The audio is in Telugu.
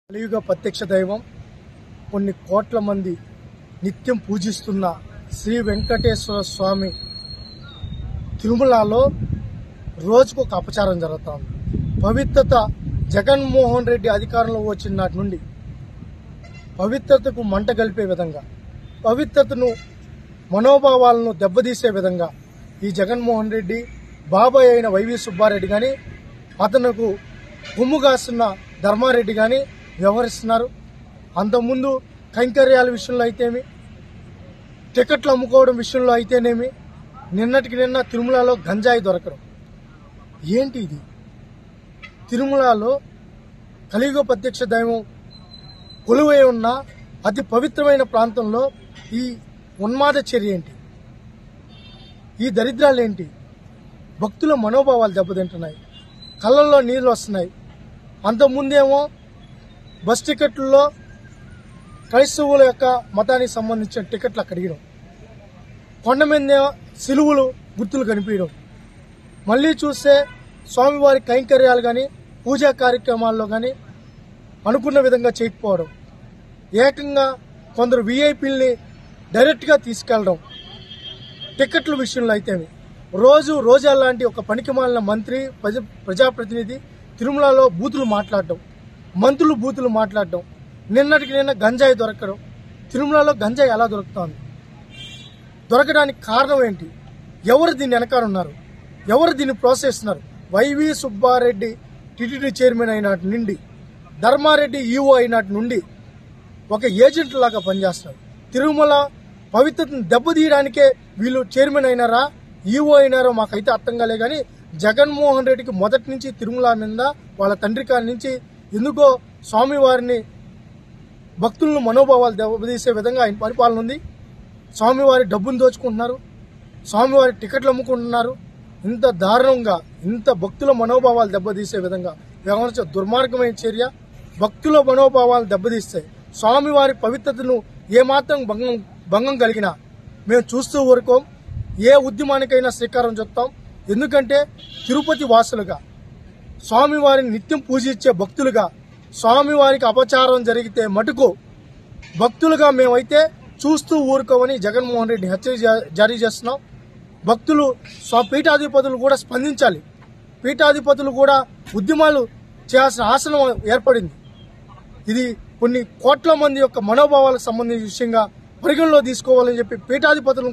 కలియుగ ప్రత్యక్ష దైవం కొన్ని కోట్ల మంది నిత్యం పూజిస్తున్న శ్రీ వెంకటేశ్వర స్వామి తిరుమలలో రోజుకు ఒక అపచారం జరుగుతోంది పవిత్రత జగన్మోహన్ రెడ్డి అధికారంలో వచ్చిన నాటి నుండి పవిత్రతకు మంట కలిపే విధంగా పవిత్రతను మనోభావాలను దెబ్బతీసే విధంగా ఈ జగన్మోహన్ రెడ్డి బాబాయ్ అయిన వైవి సుబ్బారెడ్డి కానీ అతనుకు కొమ్ము కాస్తున్న ధర్మారెడ్డి కానీ వ్యవహరిస్తున్నారు అంతకుముందు కైంకర్యాల విషయంలో అయితేమి టికెట్లు అమ్ముకోవడం విషయంలో అయితేనేమి నిన్నటికి నిన్న తిరుమలలో గంజాయి దొరకడం ఏంటి ఇది తిరుమలలో కలియుగ ప్రత్యక్ష దైవం కొలువై ఉన్న అతి పవిత్రమైన ప్రాంతంలో ఈ ఉన్మాద చర్య ఏంటి ఈ దరిద్రాలు ఏంటి భక్తుల మనోభావాలు దెబ్బతింటున్నాయి కళ్ళల్లో నీళ్ళు వస్తున్నాయి అంతకుముందేమో బస్ టికెట్లలో క్రైస్తవుల యొక్క మతానికి సంబంధించిన టికెట్లు అక్కడ ఇవ్వడం కొండ మీద సిలువులు గుర్తులు కనిపించడం మళ్ళీ చూస్తే స్వామివారి కైంకర్యాలు కానీ పూజా కార్యక్రమాల్లో కానీ అనుకున్న విధంగా చేయకపోవడం ఏకంగా కొందరు విఐపీల్ని డైరెక్ట్గా తీసుకెళ్ళడం టికెట్ల విషయంలో అయితే రోజు రోజా లాంటి ఒక పనికిమాలిన మంత్రి ప్రజ ప్రజాప్రతినిధి తిరుమలలో బూతులు మాట్లాడడం మంత్రులు బూతులు మాట్లాడడం నిన్నటికి నిన్న గంజాయి దొరకడం తిరుమలలో గంజాయి ఎలా దొరుకుతోంది దొరకడానికి కారణం ఏంటి ఎవరు దీన్ని వెనకాల ఉన్నారు ఎవరు దీన్ని ప్రోత్సహిస్తున్నారు వైవి సుబ్బారెడ్డి టిటిడి చైర్మన్ అయినటి నుండి ధర్మారెడ్డి ఈఓ అయినటి నుండి ఒక ఏజెంట్ లాగా పనిచేస్తారు తిరుమల పవిత్రతను దెబ్బతీయడానికే వీళ్ళు చైర్మన్ అయినారా ఈఓ అయినారో మాకైతే అర్థం కాలే కానీ జగన్మోహన్ రెడ్డికి మొదటి నుంచి తిరుమల మీద వాళ్ళ తండ్రి కాడి నుంచి ఎందుకో స్వామివారిని భక్తులను మనోభావాలు దెబ్బతీసే విధంగా ఆయన పరిపాలన ఉంది స్వామివారి డబ్బును దోచుకుంటున్నారు స్వామివారి టికెట్లు అమ్ముకుంటున్నారు ఇంత దారుణంగా ఇంత భక్తుల మనోభావాలు దెబ్బతీసే విధంగా వ్యవహరించే దుర్మార్గమైన చర్య భక్తుల మనోభావాలు దెబ్బతీస్తాయి స్వామివారి పవిత్రతను ఏమాత్రం భంగం భంగం కలిగినా మేము చూస్తూ ఊరుకోం ఏ ఉద్యమానికైనా శ్రీకారం చుడతాం ఎందుకంటే తిరుపతి వాసులుగా స్వామివారిని నిత్యం పూజించే భక్తులుగా స్వామివారికి అపచారం జరిగితే మటుకు భక్తులుగా మేమైతే చూస్తూ ఊరుకోమని జగన్మోహన్ రెడ్డి హెచ్చరిక జా- జారీ చేస్తున్నాం భక్తులు స్వ పీఠాధిపతులు కూడా స్పందించాలి పీఠాధిపతులు కూడా ఉద్యమాలు చేయాల్సిన ఆసనం ఏర్పడింది ఇది కొన్ని కోట్ల మంది యొక్క మనోభావాలకు సంబంధించిన విషయంగా పరిగణలో తీసుకోవాలని చెప్పి పీఠాధిపతులను